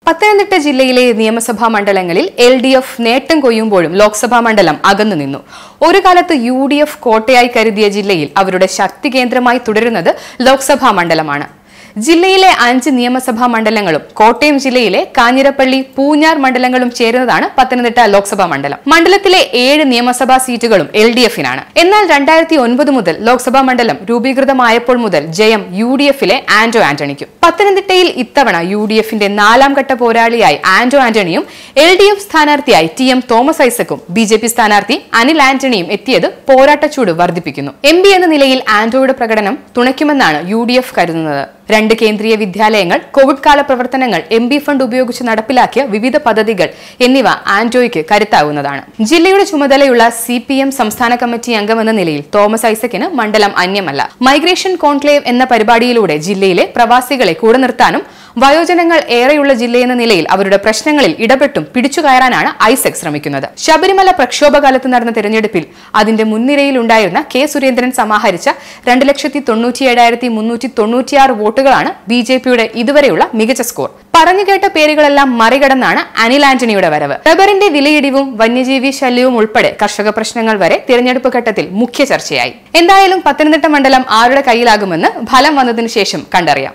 പത്തനംതിട്ട ജില്ലയിലെ നിയമസഭാ മണ്ഡലങ്ങളിൽ എൽ ഡി എഫ് നേട്ടം കൊയ്യുമ്പോഴും ലോക്സഭാ മണ്ഡലം അകന്നു നിന്നു ഒരു കാലത്ത് യു ഡി എഫ് കോട്ടയായി കരുതിയ ജില്ലയിൽ അവരുടെ ശക്തി കേന്ദ്രമായി തുടരുന്നത് ലോക്സഭാ മണ്ഡലമാണ് ജില്ലയിലെ അഞ്ച് നിയമസഭാ മണ്ഡലങ്ങളും കോട്ടയം ജില്ലയിലെ കാഞ്ഞിരപ്പള്ളി പൂഞ്ഞാർ മണ്ഡലങ്ങളും ചേരുന്നതാണ് പത്തനംതിട്ട ലോക്സഭാ മണ്ഡലം മണ്ഡലത്തിലെ ഏഴ് നിയമസഭാ സീറ്റുകളും എൽ ഡി എഫിനാണ് എന്നാൽ രണ്ടായിരത്തി ഒൻപത് മുതൽ ലോക്സഭാ മണ്ഡലം രൂപീകൃതമായപ്പോൾ മുതൽ ജയം യു ഡി എഫിലെ ആന്റോ ആന്റണിക്കും പത്തനംതിട്ടയിൽ ഇത്തവണ യു ഡി എഫിന്റെ നാലാം ഘട്ട പോരാളിയായി ആന്റോ ആന്റണിയും എൽ ഡി എഫ് സ്ഥാനാർത്ഥിയായി ടി എം തോമസ് ഐസക്കും ബി ജെ പി സ്ഥാനാർത്ഥി അനിൽ ആന്റണിയും എത്തിയത് പോരാട്ടച്ചൂട് വർദ്ധിപ്പിക്കുന്നു എം പി എന്ന നിലയിൽ ആന്റോയുടെ പ്രകടനം തുണയ്ക്കുമെന്നാണ് യു ഡി എഫ് കരുതുന്നത് രണ്ട് കേന്ദ്രീയ വിദ്യാലയങ്ങൾ കോവിഡ് കാല പ്രവർത്തനങ്ങൾ എം ബി ഫണ്ട് ഉപയോഗിച്ച് നടപ്പിലാക്കിയ വിവിധ പദ്ധതികൾ എന്നിവ ആന്റോയ്ക്ക് കരുത്താവുന്നതാണ് ജില്ലയുടെ ചുമതലയുള്ള സി പി എം സംസ്ഥാന കമ്മിറ്റി അംഗമെന്ന നിലയിൽ തോമസ് ഐസക്കിന് മണ്ഡലം അന്യമല്ല മൈഗ്രേഷൻ കോൺക്ലേവ് എന്ന പരിപാടിയിലൂടെ ജില്ലയിലെ പ്രവാസികളെ കൂടെ നിർത്താനും വയോജനങ്ങൾ ഏറെയുള്ള ജില്ലയെന്ന നിലയിൽ അവരുടെ പ്രശ്നങ്ങളിൽ ഇടപെട്ടും പിടിച്ചു കയറാനാണ് ഐസക് ശ്രമിക്കുന്നത് ശബരിമല പ്രക്ഷോഭകാലത്ത് നടന്ന തെരഞ്ഞെടുപ്പിൽ അതിന്റെ മുൻനിരയിൽ ഉണ്ടായിരുന്ന കെ സുരേന്ദ്രൻ സമാഹരിച്ച രണ്ട് ലക്ഷത്തി തൊണ്ണൂറ്റി ഏഴായിരത്തി മുന്നൂറ്റി തൊണ്ണൂറ്റിയാറ് വോട്ടുകളാണ് ബി ജെ പിയുടെ ഇതുവരെയുള്ള മികച്ച സ്കോർ പറഞ്ഞുകേട്ട പേരുകളെല്ലാം മറികടന്നാണ് അനിൽ ആന്റണിയുടെ വരവ് റബ്ബറിന്റെ വിലയിടിവും വന്യജീവി ശല്യവും ഉൾപ്പെടെ കർഷക പ്രശ്നങ്ങൾ വരെ തിരഞ്ഞെടുപ്പ് ഘട്ടത്തിൽ മുഖ്യ ചർച്ചയായി എന്തായാലും പത്തനംതിട്ട മണ്ഡലം ആരുടെ കയ്യിലാകുമെന്ന് ഫലം വന്നതിനു ശേഷം കണ്ടറിയാം